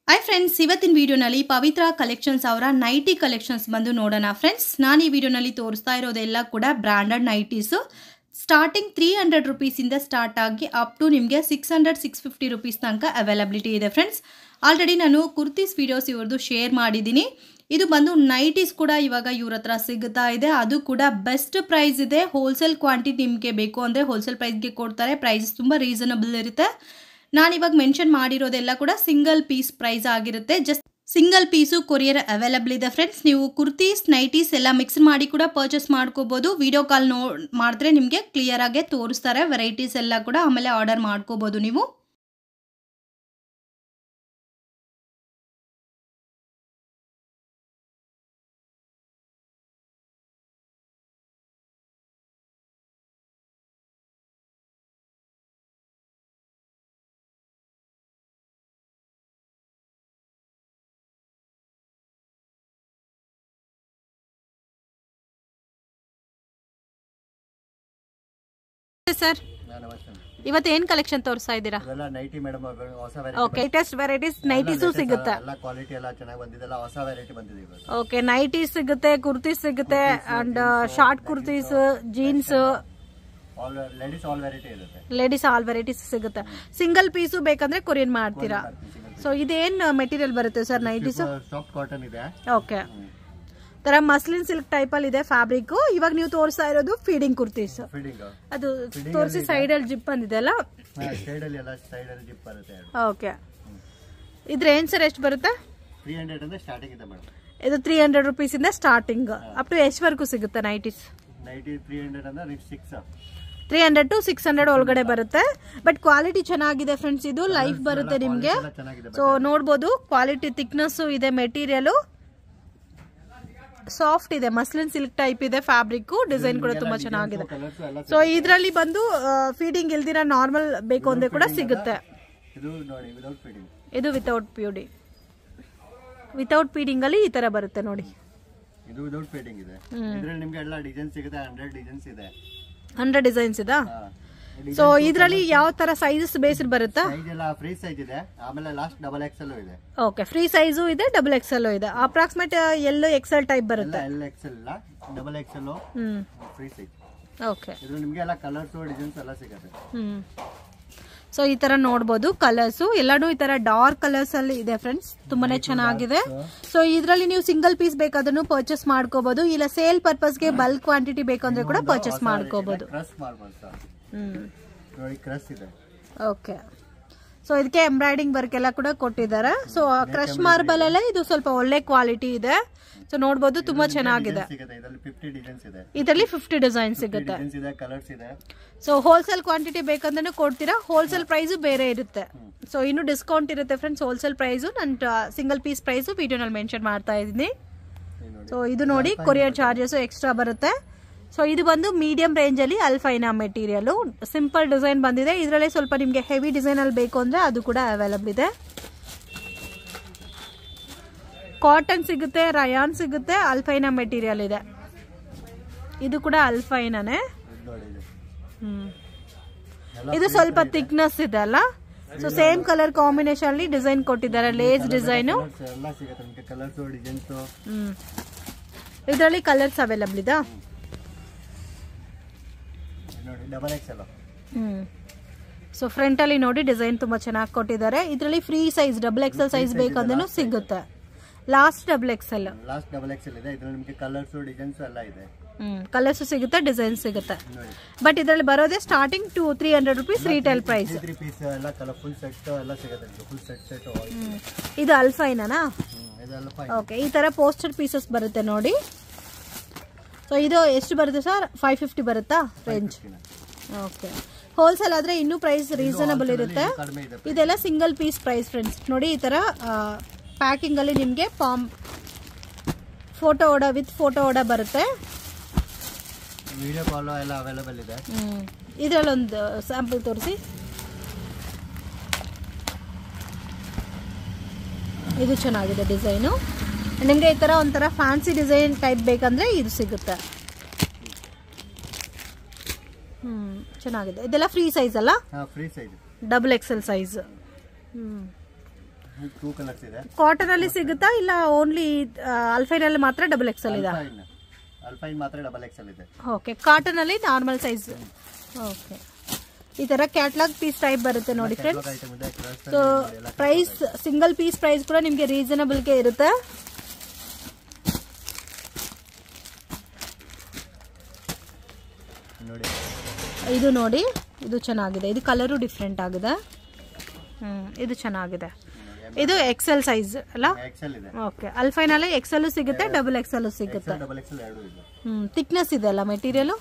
Hi friends ಇವತ್ತಿನ ವಿಡಿಯೋನಲ್ಲಿ Pavithra collections ಅವರ ನೈಟಿ ಕಲೆಕ್ಷನ್ಸ್ ಬಂದು ನೋಡೋಣ ಫ್ರೆಂಡ್ಸ್ ನಾನು ಈ ವಿಡಿಯೋನಲ್ಲಿ ತೋರಿಸ್ತಾ ಇರೋದೆಲ್ಲ ಕೂಡ branded nighties starting three hundred ರುಪೀಸಿಂದ ಸ್ಟಾರ್ಟ್ ಆಗಿ ಅಪ್ ಟು ನಿಮಗೆ six hundred six fifty rupees ತನಕ ಅವೈಲಬಿಲಿಟಿ ಇದೆ ಫ್ರೆಂಡ್ಸ್ ಆಲ್ರೆಡಿ ನಾನು ಕುರ್ತೀಸ್ ವಿಡಿಯೋಸ್ ಇವ್ರದ್ದು ಶೇರ್ ಮಾಡಿದ್ದೀನಿ ಇದು ಬಂದು ನೈಟೀಸ್ ಕೂಡ ಇವಾಗ ಇವ್ರ ಹತ್ರ ಸಿಗುತ್ತಾ ಇದೆ ಅದು ಕೂಡ ಬೆಸ್ಟ್ ಪ್ರೈಸ್ ಇದೆ ಹೋಲ್ಸೇಲ್ ಕ್ವಾಂಟಿಟಿ ನಿಮಗೆ ಬೇಕು ಅಂದರೆ ಹೋಲ್ಸೇಲ್ ಪ್ರೈಸ್ಗೆ ಕೊಡ್ತಾರೆ ಪ್ರೈಸಸ್ ತುಂಬ ರೀಸನಬಲ್ ಇರುತ್ತೆ ನಾನಿವಾಗ ಮೆನ್ಷನ್ ಮಾಡಿರೋದೆಲ್ಲ ಕೂಡ ಸಿಂಗಲ್ ಪೀಸ್ ಪ್ರೈಸ್ ಆಗಿರುತ್ತೆ just single piece courier available ಇದೆ ಫ್ರೆಂಡ್ಸ್ ನೀವು ಕುರ್ತೀಸ್ ನೈಟೀಸ್ ಎಲ್ಲ ಮಿಕ್ಸ್ ಮಾಡಿ ಕೂಡ ಪರ್ಚೇಸ್ ಮಾಡ್ಕೋಬೋದು ವಿಡಿಯೋ ಕಾಲ್ ನೋ ಮಾಡಿದ್ರೆ ನಿಮಗೆ ಕ್ಲಿಯರ್ ಆಗಿ ತೋರಿಸ್ತಾರೆ ವೆರೈಟೀಸ್ ಎಲ್ಲ ಕೂಡ ಆಮೇಲೆ ಆರ್ಡರ್ ಮಾಡ್ಕೋಬೋದು ನೀವು ಸರ್ ನಮಸ್ತೆ ಇವತ್ತು ಏನು ಕಲೆಕ್ಷನ್ ತೋರಿಸ್ತಾ ಇದ್ದೀರಾ ಇದೆಲ್ಲ ನೈಟಿ ಮೇಡಮ್ ಹೊಸ ಓಕೆ ಲೇಟೆಸ್ಟ್ ವೆರೈಟೀಸ್ ನೈಟೀಸು ಸಿಗುತ್ತೆ ಎಲ್ಲ ಕ್ವಾಲಿಟಿ ಎಲ್ಲ ಚೆನ್ನಾಗಿ ಬಂದಿದೆಲ್ಲ ಹೊಸ ವೆರೈಟಿ ಬಂದಿದೆ ಇವತ್ತು ಓಕೆ ನೈಟೀಸ್ ಸಿಗುತ್ತೆ ಕುರ್ತೀಸ್ ಸಿಗುತ್ತೆ and short kurtis jeans all ladies all variety ಇರುತ್ತೆ ಲೇಡೀಸ್ ಆಲ್ ವೆರೈಟೀಸ್ ಸಿಗುತ್ತೆ ಸಿಂಗಲ್ ಪೀಸು ಬೇಕಂದ್ರೆ ಕೊರಿಯನ್ ಮಾಡ್ತೀರಾ ಸೊ ಇದೇನು ಮೆಟೀರಿಯಲ್ ಬರುತ್ತೆ ಸರ್ ನೈಟೀಸ್ ಸಾಫ್ಟ್ ಕಾಟನ್ ಇದೆ ಓಕೆ ತರ ಮಸ್ಲಿನ್ ಸಿಲ್ಕ್ ಟೈಪ್ ಅಲ್ಲಿ ಇದೆ ಫ್ಯಾಬ್ರಿಕ್ ಇವಾಗ ನೀವು ತೋರಿಸ್ತಾ ಇರೋದು ಫೀಡಿಂಗ್ ಕುರ್ತೀಸ್ ಫೀಡಿಂಗ್ ಅದು ತೋರಿಸಿ ಸೈಡ್ ಅಲ್ಲಿ ಜಿಪ್ ಬಂದಿದೆ ಅಲ್ಲ ಸೈಡ್ ಅಲ್ಲಿ ಎಲ್ಲ ಸೈಡ್ ಅಲ್ಲಿ ಜಿಪ್ ಬರುತ್ತೆ ಓಕೆ ಇದ್ರ ಏನ್ ಸರ್ ಎಷ್ಟು ಬರುತ್ತೆ ತ್ರೀ ಹಂಡ್ರೆಡ್ ಅಂದ್ರೆ ಸ್ಟಾರ್ಟಿಂಗ್ ಇದೆ ಮೇಡಮ್ ಇದು ತ್ರೀ ಹಂಡ್ರೆಡ್ ರುಪೀಸ್ ಇಂದ ಸ್ಟಾರ್ಟಿಂಗ್ ಅಪ್ ಟು ಎಷ್ಟವರೆಗೂ ಸಿಗುತ್ತೆ ನೈಟೀಸ್ ನೈಟಿ ತ್ರೀ ಹಂಡ್ರೆಡ್ ಅಂದ್ರೆ six three hundred to six hundred ಒಳಗಡೆ ಬರುತ್ತೆ ಬಟ್ ಕ್ವಾಲಿಟಿ ಚೆನ್ನಾಗಿದೆ ಫ್ರೆಂಡ್ಸ್ ಇದು ಲೈಫ್ ಬರುತ್ತೆ ನಿಮಗೆ ಎಲ್ಲ ಚೆನ್ನಾಗಿದೆ ಸೊ ನೋಡ್ಬೋದು ಕ್ವಾಲಿಟಿ ಥಿಕ್ನೆಸ್ ಇದೆ ಮೆಟೀರಿಯಲ್ ಸಾಫ್ಟ್ ಇದೆ ಮಸ್ಲಿನ್ ಸಿಲ್ಕ್ ಟೈಪ್ ಇದೆ ಫ್ಯಾಬ್ರಿಕ್ ಡಿಸೈನ್ ಕೂಡ ತುಂಬಾ ಚೆನ್ನಾಗಿದೆ ಕಲರ್ಸ್ ಎಲ್ಲ ಸೊ ಇದರಲ್ಲಿ ಬಂದು ಫೀಡಿಂಗ್ ಇಲ್ದಿರ ನಾರ್ಮಲ್ ಬೇಕು ಅಂದ್ರೆ ಕೂಡ ಸಿಗುತ್ತೆ ಇದು ನೋಡಿ ವಿದೌಟ್ ಫೀಡಿಂಗ್ ಇದು ವಿತೌಟ್ ಪ್ಯೂಡಿ ವಿತೌಟ್ ಫೀಡಿಂಗ್ ಅಲ್ಲಿ ಈ ತರ ಬರುತ್ತೆ ನೋಡಿ ಇದು ವಿದೌಟ್ ಫೀಡಿಂಗ್ ಇದೆ ಇದ್ರಲ್ಲಿ ನಿಮ್ಗೆ ಎಲ್ಲ ಡಿಸೈನ್ ಸಿಗುತ್ತೆ ಹಂಡ್ರೆಡ್ ಡಿಸೈನ್ಸ್ ಇದೆ ಹಂಡ್ರೆಡ್ ಡಿಸೈನ್ಸ್ ಇದಾ ಹಾ. ಸೊ ಇದರಲ್ಲಿ ಯಾವ ತರ ಸೈಜಸ್ ಬೇಸ್ಡ್ ಬರುತ್ತಾ ಸೈಜ್ ಎಲ್ಲ ಫ್ರೀ ಸೈಜ್ ಇದೆ ಆಮೇಲೆ ಲಾಸ್ಟ್ ಡಬಲ್ ಎಕ್ಸೆಲ್ ಇದೆ ಓಕೆ ಫ್ರೀ ಸೈಜು ಇದೆ ಡಬಲ್ ಎಕ್ಸೆಲ್ ಇದೆ ಅಪ್ರಾಕ್ಸಿಮೇಟ್ ಎಲ್ಲೋ ಎಕ್ಸೆಲ್ ಟೈಪ್ ಎಲ್ಲ ಬರುತ್ತೆ ಎಲ್ ಎಕ್ಸೆಲ್ ಇಲ್ಲ double XL hmm free size okay ಇದು ನಿಮ್ಗೆ ಎಲ್ಲ ಕಲರ್ಸ್ ಡಿಸೈನ್ಸ್ ಎಲ್ಲ ಸಿಗುತ್ತೆ ಹ್ಮ್ ಸೊ ಈ ತರ ನೋಡ್ಬೋದು ಕಲರ್ಸ್ ಎಲ್ಲಾನು ಈ ತರ ಡಾರ್ಕ್ ಕಲರ್ಸ್ ಅಲ್ಲಿ ಇದೆ ಫ್ರೆಂಡ್ಸ್ ತುಂಬಾನೇ ಚೆನ್ನಾಗಿದೆ ಸೊ ಇದರಲ್ಲಿ ನೀವು ಸಿಂಗಲ್ ಪೀಸ್ ಬೇಕಾದ್ರೂ ಪರ್ಚೇಸ್ ಮಾಡ್ಕೋಬಹುದು ಇಲ್ಲ ಸೇಲ್ ಪರ್ಪಸ್ಗೆ ಬಲ್ಕ್ ಕ್ವಾಂಟಿಟಿ ಬೇಕಂದ್ರೆ ಕೂಡ ಪರ್ಚೇಸ್ ಮಾಡ್ಕೋಬಹುದು ಕ್ರಸ್ ಮಾಡ್ಬೋದು ಸರ್ ಹ್ಮ್ ನೋಡಿ ಕ್ರಸ್ ಇದೆ ಓಕೆ ಸೊ ಇದಕ್ಕೆ ಎಂಬ್ರಾಯ್ಡಿಂಗ್ ವರ್ಕ್ ಎಲ್ಲ ಕೂಡ ಕೊಟ್ಟಿದ್ದಾರೆ ಸೊ ಕ್ರಶ್ ಮಾರ್ಬಲ್ ಅಲ್ಲೇ ಇದು ಸ್ವಲ್ಪ ಒಳ್ಳೆ ಕ್ವಾಲಿಟಿ ಇದೆ ಸೊ ನೋಡ್ಬೋದು ತುಂಬಾ ಚೆನ್ನಾಗಿದೆ Designs ಸಿಗುತ್ತೆ ಇದರಲ್ಲಿ ಫಿಫ್ಟಿ ಡಿಸೈನ್ಸ್ ಇದೆ ಇದರಲ್ಲಿ ಫಿಫ್ಟಿ ಡಿಸೈನ್ ಸಿಗುತ್ತೆ ಡಿಸೈನ್ಸ್ ಇದೆ ಕಲರ್ಸ್ ಇದೆ ಸೊ ಹೋಲ್ಸೇಲ್ ಕ್ವಾಂಟಿಟಿ ಬೇಕಂದ್ರೆ ಕೊಡ್ತೀರಾ ಹೋಲ್ಸೇಲ್ ಪ್ರೈಸು ಬೇರೆ ಇರುತ್ತೆ ಸೊ ಇನ್ನು ಡಿಸ್ಕೌಂಟ್ ಇರುತ್ತೆ ಫ್ರೆಂಡ್ಸ್ ಹೋಲ್ಸೇಲ್ ಪ್ರೈಸು ನಾನು ಸಿಂಗಲ್ ಪೀಸ್ ಪ್ರೈಸು ವಿಡಿಯೋನಲ್ಲಿ ಮೆನ್ಷನ್ ಮಾಡ್ತಾ ಇದ್ದೀನಿ ಇದು ನೋಡಿ ಸೊ ಇದು ನೋಡಿ ಕೊರಿಯರ್ ಚಾರ್ಜಸ್ ಎಕ್ಸ್ಟ್ರಾ ಬರುತ್ತೆ ಸೊ ಇದು ಬಂದು ಮೀಡಿಯಂ ರೇಂಜಲ್ಲಿ ಅಲ್ಫೈನಾ ಮೆಟೀರಿಯಲ್ ಸಿಂಪಲ್ ಡಿಸೈನ್ ಬಂದಿದೆ ಇದರಲ್ಲಿ ಸ್ವಲ್ಪ ನಿಮಗೆ ಹೆವಿ ಡಿಸೈನ್ ಅಲ್ಲಿ ಬೇಕು ಅಂದ್ರೆ ಅದು ಕೂಡ ಅವೈಲಬಲ್ ಇದೆ ಕಾಟನ್ ಸಿಗುತ್ತೆ ರಯಾನ್ ಸಿಗುತ್ತೆ ಅಲ್ಫೈನಾ ಮೆಟೀರಿಯಲ್ ಇದೆ ಇದು ಕೂಡ ಅಲ್ಫೈನಾನೇ ಇದು ನೋಡಿ ಇದು ಹ್ಮ್ ಎಲ್ಲ ಇದು ಸ್ವಲ್ಪ ಥಿಕ್ನೆಸ್ ಇದೆ ಅಲ್ಲ ಸೊ ಸೇಮ್ ಕಲರ್ ಕಾಂಬಿನೇಷನ್ ಅಲ್ಲಿ ಡಿಸೈನ್ ಕೊಟ್ಟಿದ್ದಾರೆ ಲೇಸ್ ಡಿಸೈನ್ colours ಎಲ್ಲ ಸಿಗುತ್ತೆ ನಿಮ್ಗೆ ಕಲರ್ಸ್ ಡಿಸೈನ್ಸ್ ಹ್ಮ್ ಇದರಲ್ಲಿ ಕಲರ್ಸ್ ಅವೈಲಬಲ್ ಇದಾ ನೋಡಿ double XL hmm so front ಅಲ್ಲಿ ನೋಡಿ ಡಿಸೈನ್ ತುಂಬಾ ಚೆನ್ನಾಗಿ ಕೊಟ್ಟಿದ್ದಾರೆ ಇದರಲ್ಲಿ free size double XL size ಬೇಕಂದ್ರೂ ಸಿಗುತ್ತೆ last double XL last double XL ಇದೆ ಇದ್ರಲ್ಲಿ ನಿಮ್ಗೆ ಕಲರ್ಸ್ ಡಿಸೈನ್ಸ್ ಎಲ್ಲ ಇದೆ ಹ್ಮ್ ಕಲರ್ಸ್ ಸಿಗುತ್ತೆ ಡಿಸೈನ್ ಸಿಗುತ್ತೆ ನೋಡಿ ಬಟ್ ಇದರಲ್ಲಿ ಬರೋದೇ starting to three hundred rupees retail price three piece ಎಲ್ಲ ಕಲರ್ ಫುಲ್ ಸೆಟ್ ಎಲ್ಲ ಸಿಗುತ್ತೆ ಫುಲ್ ಸೆಟ್ ಸೆಟ್ ಇದು ಅಲ್ಫೈನಾ ಇದೆಲ್ಲ ಫೈನ್ ಓಕೆ ಈ ತರ ಪೋಸ್ಟರ್ ಪೀಸಸ್ ಬರುತ್ತೆ ನೋಡಿ ಸೊ ಇದು ಎಷ್ಟು ಬರುತ್ತೆ ಸರ್ ಫೈವ್ ಫಿಫ್ಟಿ ಬರುತ್ತಾ ರೇಂಜ್ ಓಕೆ ಹೋಲ್ಸೇಲ್ ಆದರೆ ಇನ್ನೂ ಪ್ರೈಸ್ ರೀಸನಬಲ್ ಇರುತ್ತೆ ಕಡಿಮೆ ಇದೆ ಇದೆಲ್ಲ ಸಿಂಗಲ್ ಪೀಸ್ ಪ್ರೈಸ್ ಫ್ರೆಂಡ್ಸ್ ನೋಡಿ ಈ ಥರ ಪ್ಯಾಕಿಂಗಲ್ಲಿ ನಿಮಗೆ ಪಾಮ್ ಫೋಟೋ ಓಡ ವಿತ್ ಫೋಟೋ ಓಡ ಬರುತ್ತೆ ವಿಡಿಯೋ ಕಾಲ್ ಎಲ್ಲ ಅವೈಲೇಬಲ್ ಇದೆ ಇದರಲ್ಲೊಂದು ಸ್ಯಾಂಪಲ್ ತೋರಿಸಿ ಇದು ಚೆನ್ನಾಗಿದೆ ಡಿಸೈನು ನಿಮಗೆ ಈ ಥರ ಒಂಥರ ಫ್ಯಾನ್ಸಿ ಡಿಸೈನ್ ಟೈಪ್ ಬೇಕಂದ್ರೆ ಇದು ಸಿಗುತ್ತೆ ಹ್ಞೂ ಚೆನ್ನಾಗಿದೆ ಇದೆಲ್ಲ ಫ್ರೀ ಸೈಜ್ ಅಲ್ಲ ಹಾ free size double XL size ಹ್ಞೂ ಟೂ ಕಲರ್ಸ್ ಇದೆ ಕಾಟನ್ ಅಲ್ಲಿ ಸಿಗುತ್ತಾ ಇಲ್ಲ ಓನ್ಲಿ ಅಲ್ಫೈನ್ ಅಲ್ಲಿ ಮಾತ್ರ ಡಬಲ್ ಎಕ್ಸೆಲ್ ಇದೆ ಅಲ್ಫೈನ್ ಅಲ್ಫೈನ್ ಮಾತ್ರ ಡಬಲ್ ಎಕ್ಸೆಲ್ ಇದೆ ಓಕೆ ಕಾಟನ್ ಅಲ್ಲಿ ನಾರ್ಮಲ್ ಸೈಜ್ ಓಕೆ ಈ ತರ ಕ್ಯಾಟ್ಲಾಗ್ ಪೀಸ್ ಟೈಪ್ ಬರುತ್ತೆ ನೋಡಿ ಫ್ರೆಂಡ್ಸ್ ಐಟಮ್ ಇದೆ ಕ್ರಸ್ so price single piece price ಕೂಡ ನಿಮಗೆ ರೀಸನಬಲ್ಗೆ ಇರುತ್ತೆ ನೋಡಿ ಇದು ನೋಡಿ ಇದು ಚೆನ್ನಾಗಿದೆ ಇದು ಕಲರು ಡಿಫ್ರೆಂಟ್ ಆಗಿದೆ ಹ್ಮ್ ಇದು ಚೆನ್ನಾಗಿದೆ ಇದು ಎಕ್ಸೆಲ್ ಸೈಜ್ ಅಲ್ಲ ಎಕ್ಸೆಲ್ ಇದೆ ಓಕೆ ಅಲ್ಫೈನಲ್ಲಿ ಎಕ್ಸೆಲ್ ಸಿಗುತ್ತೆ ಡಬಲ್ ಎಕ್ಸೆಲ್ ಸಿಗುತ್ತೆ ಡಬಲ್ ಎಕ್ಸೆಲ್ ಎರಡು ಇದೆ ಹ್ಮ್ ಥಿಕ್ನೆಸ್ ಇದೆ ಅಲ್ಲ ಮೆಟೀರಿಯಲು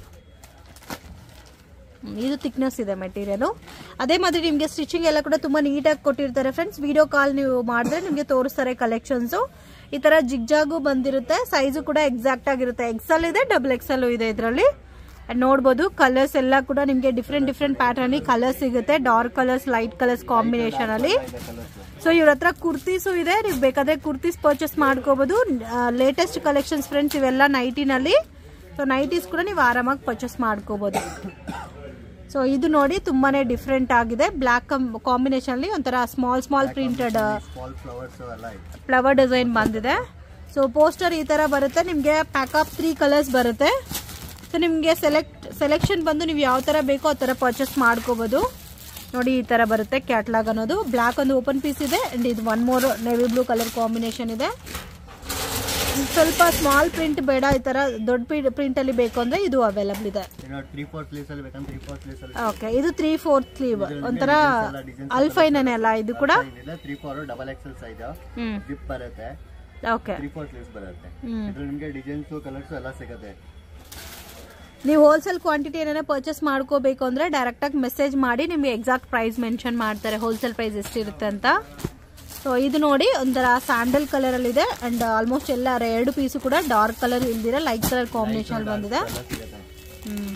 ಇದು ಥಿಕ್ನೆಸ್ ಇದೆ ಮೆಟೀರಿಯಲು ಅದೇ ಮಾതിರಿ ನಿಮಗೆ ಸ್ಟಿಚಿಂಗ್ ಎಲ್ಲ ಕೂಡ ತುಂಬ ನೀಟಾಗಿ ಕೊಟ್ಟಿರ್ತಾರೆ ಫ್ರೆಂಡ್ಸ್ ವಿಡಿಯೋ ಕಾಲ್ ನೀವು ಮಾಡಿದ್ರೆ ನಿಮಗೆ ತೋರಿಸ್ತಾರೆ ಕಲೆಕ್ಷನ್ಸು ಈ ಥರ ಜಿಗ್ಜಾಗು ಬಂದಿರುತ್ತೆ ಸೈಜು ಕೂಡ ಎಕ್ಸಾಕ್ಟ್ ಆಗಿರುತ್ತೆ ಎಕ್ಸೆಲ್ ಇದೆ ಡಬಲ್ ಎಕ್ಸೆಲ್ ಇದೆ ಇದರಲ್ಲಿ ನೋಡ್ಬೋದು ಕಲರ್ಸ್ ಎಲ್ಲ ಕೂಡ ನಿಮಗೆ ಡಿಫ್ರೆಂಟ್ ಡಿಫ್ರೆಂಟ್ ಪ್ಯಾಟರ್ನ್ ಕಲರ್ಸ್ ಸಿಗುತ್ತೆ dark colours light colours combination ಅಲ್ಲಿ ಇದೆ ಕಲರ್ಸ್ ಸೊ ಇವ್ರ ಹತ್ರ ಕುರ್ತೀಸು ಇದೆ ನೀವು ಬೇಕಾದ್ರೆ ಕುರ್ತೀಸ್ ಪರ್ಚೇಸ್ ಮಾಡ್ಕೋಬಹುದು ಲೇಟೆಸ್ಟ್ ಕಲೆಕ್ಷನ್ಸ್ ಫ್ರೆಂಡ್ಸ್ ಇವೆಲ್ಲ ನೈಟಿನಲ್ಲಿ ಸೊ ನೈಟೀಸ್ ಕೂಡ ನೀವು ಆರಾಮಾಗಿ ಪರ್ಚೇಸ್ ಮಾಡ್ಕೋಬಹುದು ಸೊ ಇದು ನೋಡಿ ತುಂಬಾನೇ ಡಿಫ್ರೆಂಟ್ ಆಗಿದೆ ಬ್ಲ್ಯಾಕ್ ಕಾಂಬಿನೇಷನ್ ಅಲ್ಲಿ ಒಂಥರ small small printed small flowers ಎಲ್ಲ ಇದೆ ಫ್ಲವರ್ ಡಿಸೈನ್ ಬಂದಿದೆ ಸೊ ಪೋಸ್ಟರ್ ಈ ತರ ಬರುತ್ತೆ ನಿಮಗೆ ಪ್ಯಾಕ್ ಆಫ್ ತ್ರೀ ಕಲರ್ಸ್ ಬರುತ್ತೆ ಸೊ ನಿಮಗೆ ಸೆಲೆಕ್ಟ್ ಸೆಲೆಕ್ಷನ್ ಬಂದು ನೀವು ಯಾವ ಥರ ಬೇಕೋ ಆ ಥರ ಪರ್ಚೇಸ್ ಮಾಡ್ಕೋಬೋದು ನೋಡಿ ಈ ಥರ ಬರುತ್ತೆ ಕ್ಯಾಟ್ಲಾಗ್ ಅನ್ನೋದು ಬ್ಲ್ಯಾಕ್ ಒಂದು ಓಪನ್ ಪೀಸ್ ಇದೆ ಆ್ಯಂಡ್ ಇದು one more navy blue colour combination ಇದೆ ಸ್ವಲ್ಪ ಸ್ಮಾಲ್ ಪ್ರಿಂಟ್ ಬೇಡ ಈ ಥರ ದೊಡ್ಡ ಪ್ರಿಂಟಲ್ಲಿ ಬೇಕು ಅಂದರೆ ಇದು ಅವೈಲಬಲ್ ಇದೆ ಇನ್ನು ತ್ರೀ ಫೋರ್ ಸ್ಲೀವ್ಸ್ ಅಲ್ಲಿ ಬೇಕಂದ್ರೆ ತ್ರೀ ಫೋರ್ ಸ್ಲೀವ್ಸ್ ಅಲ್ಲಿ ಓಕೆ ಇದು ತ್ರೀ ಫೋರ್ತ್ ಸ್ಲೀವ್ ಒಂಥರ ಅಲ್ಫೈನೇ ಅಲ್ಲ ಇದು ಕೂಡ ಇದೆ three four double XL size ಹ್ಞೂ ಜಿಪ್ ಬರುತ್ತೆ ಓಕೆ ತ್ರೀ ಫೋರ್ ಸ್ಲೀವ್ಸ್ ಬರುತ್ತೆ ಹ್ಮ್. ಇದ್ರಲ್ಲಿ ನಿಮಗೆ ಡಿಸೈನ್ಸ್ ಕಲರ್ಸ್ ಎಲ್ಲ ಸಿಗುತ್ತೆ ನೀವು ಹೋಲ್ಸೇಲ್ ಕ್ವಾಂಟಿಟಿ ಏನಾರ ಪರ್ಚೇಸ್ ಮಾಡ್ಕೋಬೇಕು ಅಂದರೆ ಡೈರೆಕ್ಟಾಗಿ ಮೆಸೇಜ್ ಮಾಡಿ ನಿಮಗೆ ಎಕ್ಸಾಕ್ಟ್ ಪ್ರೈಸ್ ಮೆನ್ಷನ್ ಮಾಡ್ತಾರೆ ಹೋಲ್ಸೇಲ್ ಪ್ರೈಸ್ ಎಷ್ಟಿರುತ್ತೆ ಅಂತ ಸೊ ಇದು ನೋಡಿ ಒಂಥರ ಸ್ಯಾಂಡಲ್ ಕಲರಲ್ಲಿದೆ ಆ್ಯಂಡ್ ಆಲ್ಮೋಸ್ಟ್ ಎಲ್ಲ ಎರಡು ಪೀಸು ಕೂಡ ಡಾರ್ಕ್ ಕಲರ್ ಇಲ್ದಿರ ಲೈಟ್ ಕಲರ್ ಕಾಂಬಿನೇಷನ್ ಬಂದಿದೆ ಎಲ್ಲ ಸಿಗುತ್ತೆ ಹ್ಮ್.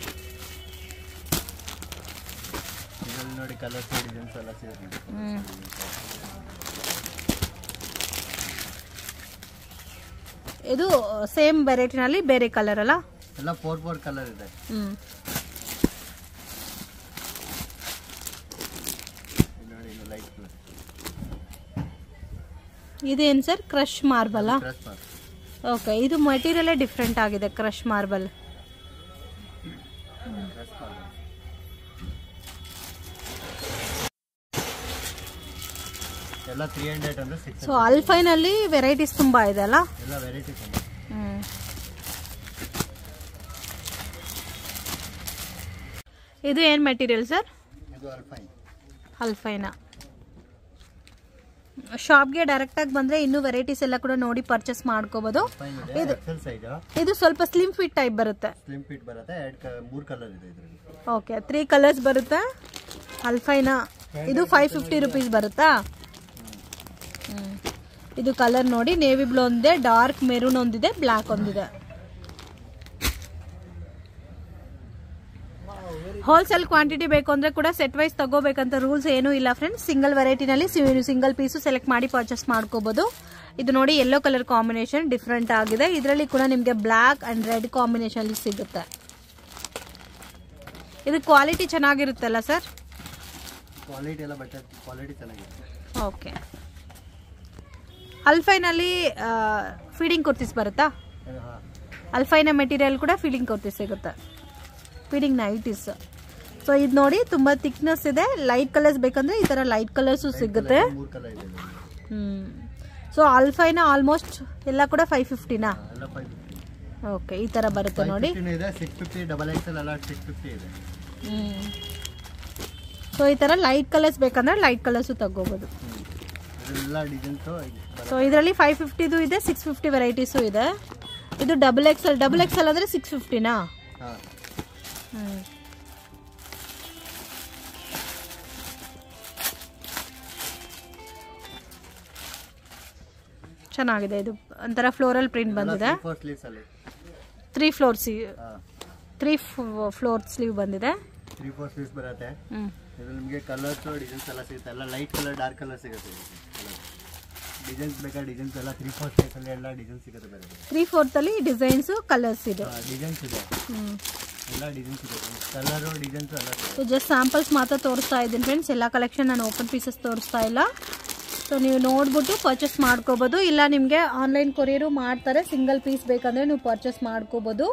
ಇದ್ರಲ್ಲಿ ನೋಡಿ ಕಲರ್ಸ್ ಡಿಸೈನ್ಸ್ ಎಲ್ಲ ಸಿಗುತ್ತೆ ಹ್ಮ್. ಇದು ಸೇಮ್ ವೆರೈಟಿನಲ್ಲಿ ಬೇರೆ ಕಲರ್ ಅಲ್ಲ ಎಲ್ಲ ಫೋರ್ ಫೋರ್ ಕಲರ್ ಇದೆ ಹ್ಞೂ ಇದು ನೋಡಿ ಇದು ಲೈಟ್ ಕಲರ್ ಇದೇನು ಸರ್ ಕ್ರಶ್ ಮಾರ್ಬಲಾ ಕ್ರಸ್ ಮಾರ್ಕ್ ಓಕೆ ಇದು ಮೆಟೀರಿಯಲೇ ಡಿಫ್ರೆಂಟ್ ಆಗಿದೆ ಕ್ರಶ್ ಮಾರ್ಬಲ್ ಕ್ರಸ್ ಮಾರ್ಕ್ ಎಲ್ಲ ತ್ರೀ ಹಂಡ್ರೆಡ್ ಅಂದ್ರೆ ಸಿಕ್ಸ್ ಸೊ ಅಲ್ಫೈನಲ್ಲಿ ವೆರೈಟೀಸ್ ತುಂಬ ಇದೆ ಅಲ್ಲ ಎಲ್ಲ ವೆರೈಟೀಸ್ ಇದು ಏನು ಮೆಟೀರಿಯಲ್ ಸರ್ ಇದು ಅಲ್ಫೈನ್ ಅಲ್ಫೈನ ಶಾಪ್ಗೆ ಡೈರೆಕ್ಟಾಗಿ ಬಂದರೆ ಇನ್ನೂ ವೆರೈಟೀಸ್ ಎಲ್ಲ ಕೂಡ ನೋಡಿ ಪರ್ಚೇಸ್ ಮಾಡ್ಕೋಬೋದು ಫೈನ್ ಇದೆ ಎಕ್ಸೆಲ್ ಸೈಜ್ ಇದು ಸ್ವಲ್ಪ ಸ್ಲಿಮ್ ಫಿಟ್ ಟೈಪ್ ಬರುತ್ತೆ ಸ್ಲಿಮ್ ಫಿಟ್ ಬರುತ್ತೆ ಎರಡು ಮೂರು ಕಲರ್ ಇದೆ ಇದರಲ್ಲಿ ಓಕೆ ತ್ರೀ ಕಲರ್ಸ್ ಬರುತ್ತೆ ಅಲ್ಫೈನ ಇದು ಫೈವ್ ಫಿಫ್ಟಿ ರುಪೀಸ್ ಬರುತ್ತಾ ಹ್ಮ್. ಇದು ಕಲರ್ ನೋಡಿ ನೇವಿ ಬ್ಲೂ ಒಂದಿದೆ ಡಾರ್ಕ್ ಮೆರೂನ್ ಒಂದಿದೆ ಬ್ಲ್ಯಾಕ್ ಒಂದಿದೆ ಹೋಲ್ಸೇಲ್ ಕ್ವಾಂಟಿಟಿ ಬೇಕು ಅಂದ್ರೆ ಕೂಡ ಸೆಟ್ ವೈಸ್ ತಗೋಬೇಕಂತ ರೂಲ್ಸ್ ಏನೂ ಇಲ್ಲ ಫ್ರೆಂಡ್ಸ್ ಸಿಂಗಲ್ ವೆರೈಟಿನಲ್ಲಿ ಸಿಂಗಲ್ ಪೀಸು ಸೆಲೆಕ್ಟ್ ಮಾಡಿ ಪರ್ಚೇಸ್ ಮಾಡ್ಕೋಬಹುದು ಇದು ನೋಡಿ ಯೆಲ್ಲೋ ಕಲರ್ ಕಾಂಬಿನೇಷನ್ ಡಿಫ್ರೆಂಟ್ ಆಗಿದೆ ಇದರಲ್ಲಿ ಕೂಡ ನಿಮಗೆ ಬ್ಲ್ಯಾಕ್ ಅಂಡ್ ರೆಡ್ ಕಾಂಬಿನೇಷನ್ ಸಿಗುತ್ತೆ ಇದು ಕ್ವಾಲಿಟಿ ಚೆನ್ನಾಗಿರುತ್ತಲ್ಲ ಸರ್ ಕ್ವಾಲಿಟಿ ಎಲ್ಲ ಬಟ್ಟೆ ಕ್ವಾಲಿಟಿ ಚೆನ್ನಾಗಿದೆ ಓಕೆ ಅಲ್ಫೈನಲ್ಲಿ ಫೀಡಿಂಗ್ ಕುರ್ತೀಸ್ ಬರುತ್ತಾ ಹಾಂ ಅಲ್ಫೈನ ಮೆಟೀರಿಯಲ್ ಕೂಡ ಫೀಡಿಂಗ್ ಕುರ್ತೀಸ್ ಸಿಗುತ್ತೆ ಫೀಡಿಂಗ್ ನೈಟೀಸ್ ಸೊ ಇದು ನೋಡಿ ತುಂಬ ಥಿಕ್ನೆಸ್ ಇದೆ ಲೈಟ್ ಕಲರ್ಸ್ ಬೇಕಂದ್ರೆ ಈ ಥರ ಲೈಟ್ ಕಲರ್ಸು ಸಿಗುತ್ತೆ ಮೂರು ಕಲರ್ ಇದೆ ಇದರಲ್ಲಿ. ಹ್ಞೂ ಸೊ ಅಲ್ಫೈನ ಆಲ್ಮೋಸ್ಟ್ ಎಲ್ಲ ಕೂಡ ಫೈವ್ ಫಿಫ್ಟಿನಾ ಹಾ, ಎಲ್ಲ ಫೈವ್ ಫಿಫ್ಟಿ ಓಕೆ ಈ ಥರ ಬರುತ್ತೆ ನೋಡಿ ಇದೆ ಸಿಕ್ಸ್ ಫಿಫ್ಟಿ ಡಬಲ್ ಎಕ್ಸೆಲ್ ಎಲ್ಲ ಸಿಕ್ಸ್ ಫಿಫ್ಟಿ ಇದೆ ಸೊ ಈ ಥರ ಲೈಟ್ ಕಲರ್ಸ್ ಬೇಕಂದ್ರೆ ಲೈಟ್ ಕಲರ್ಸು ತಗೋಬೋದು ಹ್ಮ್. ಇದೆಲ್ಲ ಡಿಸೈನ್ಸು ಸೊ ಇದರಲ್ಲಿ ಫೈವ್ ಫಿಫ್ಟಿದು ಇದೆ ಸಿಕ್ಸ್ ಫಿಫ್ಟಿ ವೆರೈಟೀಸು ಇದೆ ಇದು ಡಬಲ್ ಎಕ್ಸೆಲ್ ಡಬಲ್ ಎಕ್ಸೆಲ್ ಅಂದರೆ ಸಿಕ್ಸ್ ಫಿಫ್ಟಿನಾ ಹಾಂ ಹ್ಮ್. ಚೆನ್ನಾಗಿದೆ ಇದು ಒಂಥರ ಫ್ಲೋರಲ್ ಪ್ರಿಂಟ್ ಬಂದಿದೆ ಫೋರ್ ಸ್ಲೀವ್ಸ್ ಅಲ್ಲಿ ತ್ರೀ ಫ್ಲೋರ್ ಸಿ ಹಾಂ ತ್ರೀ ಫ್ಲೋರ್ ಸ್ಲೀವ್ ಬಂದಿದೆ ತ್ರೀ ಫೋರ್ ಸ್ಲೀವ್ಸ್ ಬರುತ್ತೆ ಹ್ಮ್ ಇದು ನಿಮಗೆ ಕಲರ್ಸ್ ಡಿಸೈನ್ಸ್ ಎಲ್ಲ ಸಿಗುತ್ತೆ ಎಲ್ಲ ಲೈಟ್ ಕಲರ್ ಡಾರ್ಕ್ ಕಲರ್ ಸಿಗುತ್ತೆ ಡಿಸೈನ್ಸ್ ಬೇಕಾ ಡಿಸೈನ್ಸ್ ಎಲ್ಲ ತ್ರೀ ಫೋರ್ ಸ್ಲೀವ್ಸ್ ಅಲ್ಲಿ ಎಲ್ಲ ಡಿಸೈನ್ಸ್ ಸಿಗುತ್ತೆ ಬೇರೆ ತ್ರೀ ಫೋರ್ತಲ್ಲಿ ಡಿಸೈನ್ಸು ಕಲರ್ಸ್ ಇದೆ ಡಿಸೈನ್ಸ್ ಇದೆ ಹ್ಮ್ ಎಲ್ಲ ಡಿಸೈನ್ಸ್ ಸಿಗುತ್ತೆ ಕಲರು ಡಿಸೈನ್ಸ್ ಎಲ್ಲ ಸಿಗುತ್ತೆ ಸೊ ಜಸ್ಟ್ ಸ್ಯಾಂಪಲ್ಸ್ ಮಾತ್ರ ತೋರಿಸ್ತಾ ಇದ್ದೀನಿ ಫ್ರೆಂಡ್ಸ್ ಎಲ್ಲ ಕಲೆಕ್ಷನ್ ನಾನು ಓಪನ್ ಪೀಸಸ್ ತೋರಿಸ್ತಾ ಇಲ್ಲ ಸೊ ನೀವು ನೋಡ್ಬಿಟ್ಟು ಪರ್ಚೇಸ್ ಮಾಡ್ಕೋಬೋದು ಇಲ್ಲ ನಿಮಗೆ ಆನ್ಲೈನ್ ಕೊರಿಯರು ಮಾಡ್ತಾರೆ ಸಿಂಗಲ್ ಪೀಸ್ ಬೇಕಂದರೆ ನೀವು ಪರ್ಚೇಸ್ ಮಾಡ್ಕೋಬೋದು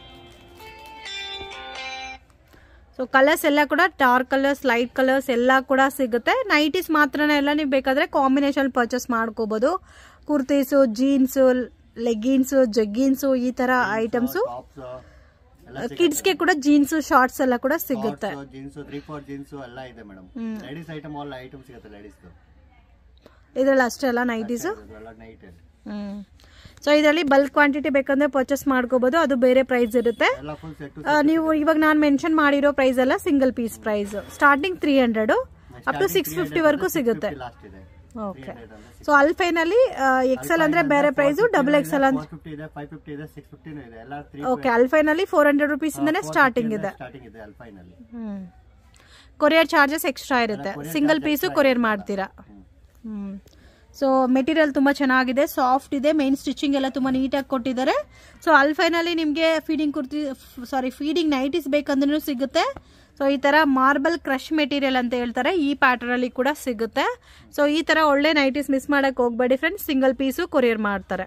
ಸೊ ಕಲರ್ಸ್ ಎಲ್ಲ ಕೂಡ ಡಾರ್ಕ್ ಕಲರ್ಸ್ ಲೈಟ್ ಕಲರ್ಸ್ ಎಲ್ಲ ಕೂಡ ಸಿಗುತ್ತೆ ನೈಟೀಸ್ ಮಾತ್ರನೇ ಎಲ್ಲ ನೀವು ಬೇಕಾದರೆ ಕಾಂಬಿನೇಷನ್ ಪರ್ಚೇಸ್ ಮಾಡ್ಕೋಬೋದು ಕುರ್ತೀಸು ಜೀನ್ಸು ಲೆಗ್ಗಿನ್ಸು ಜಗ್ಗಿನ್ಸು ಈ ಥರ ಐಟಮ್ಸು ಟಾಪ್ಸ್ ಎಲ್ಲ ಕಿಡ್ಸ್ಗೆ ಕೂಡ ಜೀನ್ಸು ಶಾರ್ಟ್ಸ್ ಎಲ್ಲ ಕೂಡ ಸಿಗುತ್ತೆ ಜೀನ್ಸ್ ತ್ರೀ ಫೋರ್ ಜೀನ್ಸ್ ಎಲ್ಲ ಇದೆ madam ladies item all item ಸಿಗುತ್ತೆ ಲೇಡೀಸ್ ಇದರಲ್ಲಿ ಅಷ್ಟೇ ಅಲ್ಲ ನೈಟೀಸು ಎಲ್ಲ ನೈಟ್ ಹ್ಮ್ ಸೊ ಇದರಲ್ಲಿ ಬಲ್ಕ್ ಕ್ವಾಂಟಿಟಿ ಬೇಕಂದ್ರೆ ಪರ್ಚೇಸ್ ಮಾಡ್ಕೋಬಹುದು ಅದು ಬೇರೆ ಪ್ರೈಸ್ ಇರುತ್ತೆ ಎಲ್ಲ ಫುಲ್ ಸೆಟ್ ಆ, ನೀವು ಇವಾಗ ನಾನು ಮೆನ್ಷನ್ ಮಾಡಿರೋ ಪ್ರೈಸ್ ಎಲ್ಲ single piece price starting three hundred up to six fifty ವರೆಗೂ ಸಿಗುತ್ತೆ ಲಾಸ್ಟ್ ಇದೆ ಓಕೆ ಸೊ ಅಲ್ಫೈನಲ್ಲಿ ಎಕ್ಸೆಲ್ ಅಂದ್ರೆ ಬೇರೆ ಪ್ರೈಸು ಡಬಲ್ ಎಕ್ಸೆಲ್ ಅಂದ್ರೆ ಫೋರ್ ಫಿಫ್ಟಿ ಇದೆ ಫೈವ್ ಫಿಫ್ಟಿ ಇದೆ ಸಿಕ್ಸ್ ಫಿಫ್ಟಿನೂ ಇದೆ ಎಲ್ಲ ತ್ರೀ ಓಕೆ ಅಲ್ಫೈನಲ್ಲಿ ಫೋರ್ ಹಂಡ್ರೆಡ್ ರುಪೀಸ್ ಇಂದನೇ ಸ್ಟಾರ್ಟಿಂಗ್ ಇದೆ ಸ್ಟಾರ್ಟಿಂಗ್ ಇದೆ ಅಲ್ಫೈನಲ್ಲಿ ಹ್ಮ್ ಕೊರಿಯರ್ ಚಾರ್ಜಸ್ ಎಕ್ಸ್ಟ್ರಾ ಇರುತ್ತೆ ಸಿಂಗಲ್ ಪೀಸು ಕೊರಿಯರ್ ಮಾಡ್ತೀರಾ ಹ್ಮ್ ಸೊ ಮೆಟೀರಿಯಲ್ ತುಂಬ ಚೆನ್ನಾಗಿದೆ ಸಾಫ್ಟ್ ಇದೆ ಮೇನ್ ಸ್ಟಿಚಿಂಗ್ ಎಲ್ಲ ತುಂಬ ನೀಟಾಗಿ ಕೊಟ್ಟಿದ್ದಾರೆ ಸೊ ಅಲ್ಫೈನಲ್ಲಿ ನಿಮಗೆ feeding kurti sorry feeding nighties ಬೇಕಂದ್ರೂ ಸಿಗುತ್ತೆ ಸೊ ಈ ಥರ ಮಾರ್ಬಲ್ ಕ್ರಶ್ ಮೆಟೀರಿಯಲ್ ಅಂತ ಹೇಳ್ತಾರೆ ಈ ಪ್ಯಾಟರ್ನಲ್ಲಿ ಕೂಡ ಸಿಗುತ್ತೆ ಸೊ ಈ ಥರ ಒಳ್ಳೆ ನೈಟೀಸ್ ಮಿಸ್ ಮಾಡೋಕ್ಕೆ ಹೋಗಬೇಡಿ ಫ್ರೆಂಡ್ಸ್ ಸಿಂಗಲ್ ಪೀಸು ಕೊರಿಯರ್ ಮಾಡ್ತಾರೆ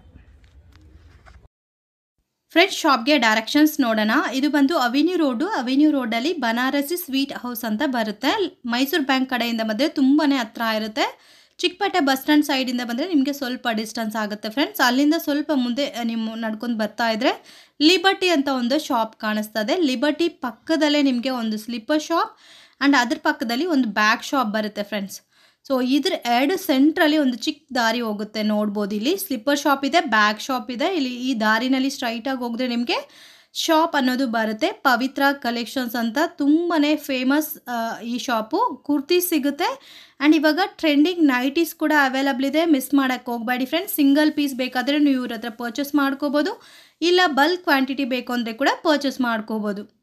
ಫ್ರೆಂಡ್ಸ್ ಶಾಪ್ಗೆ ಡೈರೆಕ್ಷನ್ಸ್ ನೋಡೋಣ ಇದು ಬಂದು ಅವೆನ್ಯೂ ರೋಡು ಅವೆನ್ಯೂ ರೋಡಲ್ಲಿ ಬನಾರಸಿ ಸ್ವೀಟ್ ಹೌಸ್ ಅಂತ ಬರುತ್ತೆ ಮೈಸೂರು ಬ್ಯಾಂಕ್ ಕಡೆಯಿಂದ ಬಂದರೆ ತುಂಬಾ ಹತ್ರ ಇರುತ್ತೆ ಚಿಕ್ಕಪೇಟೆ ಬಸ್ ಸ್ಟ್ಯಾಂಡ್ ಸೈಡಿಂದ ಬಂದರೆ ನಿಮಗೆ ಸ್ವಲ್ಪ ಡಿಸ್ಟೆನ್ಸ್ ಆಗುತ್ತೆ ಫ್ರೆಂಡ್ಸ್ ಅಲ್ಲಿಂದ ಸ್ವಲ್ಪ ಮುಂದೆ ನೀವು ನಡ್ಕೊಂಡು ಬರ್ತಾ ಇದ್ರೆ ಲಿಬರ್ಟಿ ಅಂತ ಒಂದು ಶಾಪ್ ಕಾಣಿಸ್ತದೆ ಲಿಬರ್ಟಿ ಪಕ್ಕದಲ್ಲೇ ನಿಮಗೆ ಒಂದು ಸ್ಲಿಪ್ಪರ್ ಶಾಪ್ ಆ್ಯಂಡ್ ಅದ್ರ ಪಕ್ಕದಲ್ಲಿ ಒಂದು ಬ್ಯಾಗ್ ಶಾಪ್ ಬರುತ್ತೆ ಫ್ರೆಂಡ್ಸ್ ಸೊ ಇದ್ರ ಎರಡು ಸೆಂಟ್ರಲ್ಲಿ ಒಂದು ಚಿಕ್ಕ ದಾರಿ ಹೋಗುತ್ತೆ ನೋಡ್ಬೋದು ಇಲ್ಲಿ ಸ್ಲಿಪ್ಪರ್ ಶಾಪ್ ಇದೆ ಬ್ಯಾಗ್ ಶಾಪ್ ಇದೆ ಇಲ್ಲಿ ಈ ದಾರಿನಲ್ಲಿ ಸ್ಟ್ರೈಟಾಗಿ ಹೋಗಿದ್ರೆ ನಿಮಗೆ ಶಾಪ್ ಅನ್ನೋದು ಬರುತ್ತೆ ಪವಿತ್ರ ಕಲೆಕ್ಷನ್ಸ್ ಅಂತ ತುಂಬಾ ಫೇಮಸ್ ಈ ಶಾಪು ಕುರ್ತಿ ಸಿಗುತ್ತೆ ಆ್ಯಂಡ್ ಇವಾಗ ಟ್ರೆಂಡಿಂಗ್ ನೈಟೀಸ್ ಕೂಡ ಅವೈಲಬಲ್ ಇದೆ ಮಿಸ್ ಮಾಡೋಕ್ಕೆ ಹೋಗಬೇಡಿ ಫ್ರೆಂಡ್ಸ್ ಸಿಂಗಲ್ ಪೀಸ್ ಬೇಕಾದರೆ ನೀವು ಇವ್ರ ಹತ್ರ ಪರ್ಚೇಸ್ ಮಾಡ್ಕೋಬೋದು ಇಲ್ಲ ಬಲ್ಕ್ ಕ್ವಾಂಟಿಟಿ ಬೇಕು ಅಂದರೆ ಕೂಡ ಪರ್ಚೇಸ್ ಮಾಡ್ಕೋಬೋದು